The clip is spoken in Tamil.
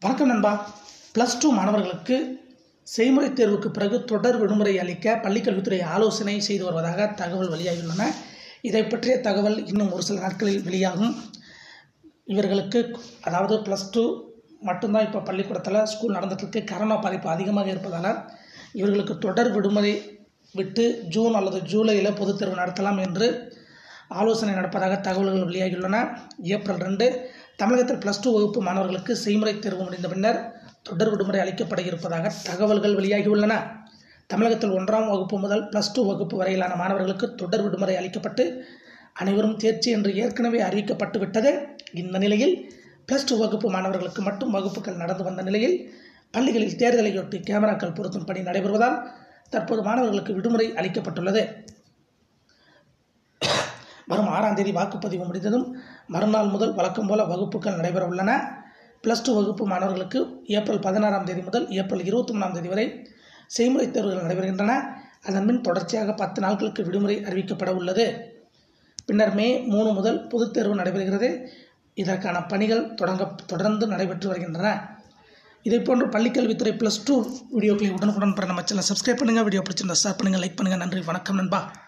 வணக்கம் நண்பா ப்ளஸ் டூ மாணவர்களுக்கு செய்முறை தேர்வுக்கு பிறகு தொடர் விடுமுறை அளிக்க பள்ளிக்கல்வித்துறை ஆலோசனை செய்து வருவதாக தகவல் வெளியாகியுள்ளன இதை பற்றிய தகவல் இன்னும் ஒரு சில நாட்களில் வெளியாகும் இவர்களுக்கு அதாவது ப்ளஸ் டூ மட்டும்தான் இப்போ பள்ளிக்கூடத்தில் ஸ்கூல் நடந்துகிட்ருக்கு கரோனா பாதிப்பு அதிகமாக இருப்பதால் இவர்களுக்கு தொடர் விடுமுறை விட்டு ஜூன் அல்லது ஜூலையில் பொதுத் தேர்வு நடத்தலாம் என்று ஆலோசனை நடப்பதாக தகவல்கள் வெளியாகியுள்ளன ஏப்ரல் ரெண்டு தமிழகத்தில் ப்ளஸ் டூ வகுப்பு மாணவர்களுக்கு செய்முறை தேர்வு முடிந்த பின்னர் தொடர் விடுமுறை அளிக்கப்பட இருப்பதாக தகவல்கள் வெளியாகியுள்ளன தமிழகத்தில் ஒன்றாம் வகுப்பு முதல் ப்ளஸ் டூ வகுப்பு வரையிலான மாணவர்களுக்கு தொடர் விடுமுறை அளிக்கப்பட்டு அனைவரும் தேர்ச்சி என்று ஏற்கனவே அறிவிக்கப்பட்டு விட்டது இந்த நிலையில் ப்ளஸ் டூ வகுப்பு மாணவர்களுக்கு மட்டும் வகுப்புகள் நடந்து வந்த நிலையில் பள்ளிகளில் தேர்தலையொட்டி கேமராக்கள் பொருத்தும் பணி நடைபெறுவதால் தற்போது மாணவர்களுக்கு விடுமுறை அளிக்கப்பட்டுள்ளது வரும் ஆறாம் தேதி வாக்குப்பதிவு முடிந்ததும் மறுநாள் முதல் வழக்கம் போல வகுப்புகள் நடைபெற உள்ளன ப்ளஸ் டூ வகுப்பு மாணவர்களுக்கு ஏப்ரல் பதினாறாம் தேதி முதல் ஏப்ரல் இருபத்தி மூணாம் தேதி வரை செய்முறை தேர்வுகள் நடைபெறுகின்றன அதன் பின் தொடர்ச்சியாக பத்து நாட்களுக்கு விடுமுறை அறிவிக்கப்பட உள்ளது பின்னர் மே மூணு முதல் பொதுத் தேர்வு நடைபெறுகிறது இதற்கான பணிகள் தொடங்க தொடர்ந்து நடைபெற்று வருகின்றன இதை போன்று பள்ளிக்கல்வித்துறை ப்ளஸ் டூ வீடியோக்களை உடனுக்குடன் பெற நம்ம சேனல் சப்ஸ்கிரைப் பண்ணுங்கள் வீடியோ பிடிச்சிருந்தா ஷேர் பண்ணுங்கள் லைக் பண்ணுங்கள் நன்றி வணக்கம் நண்பா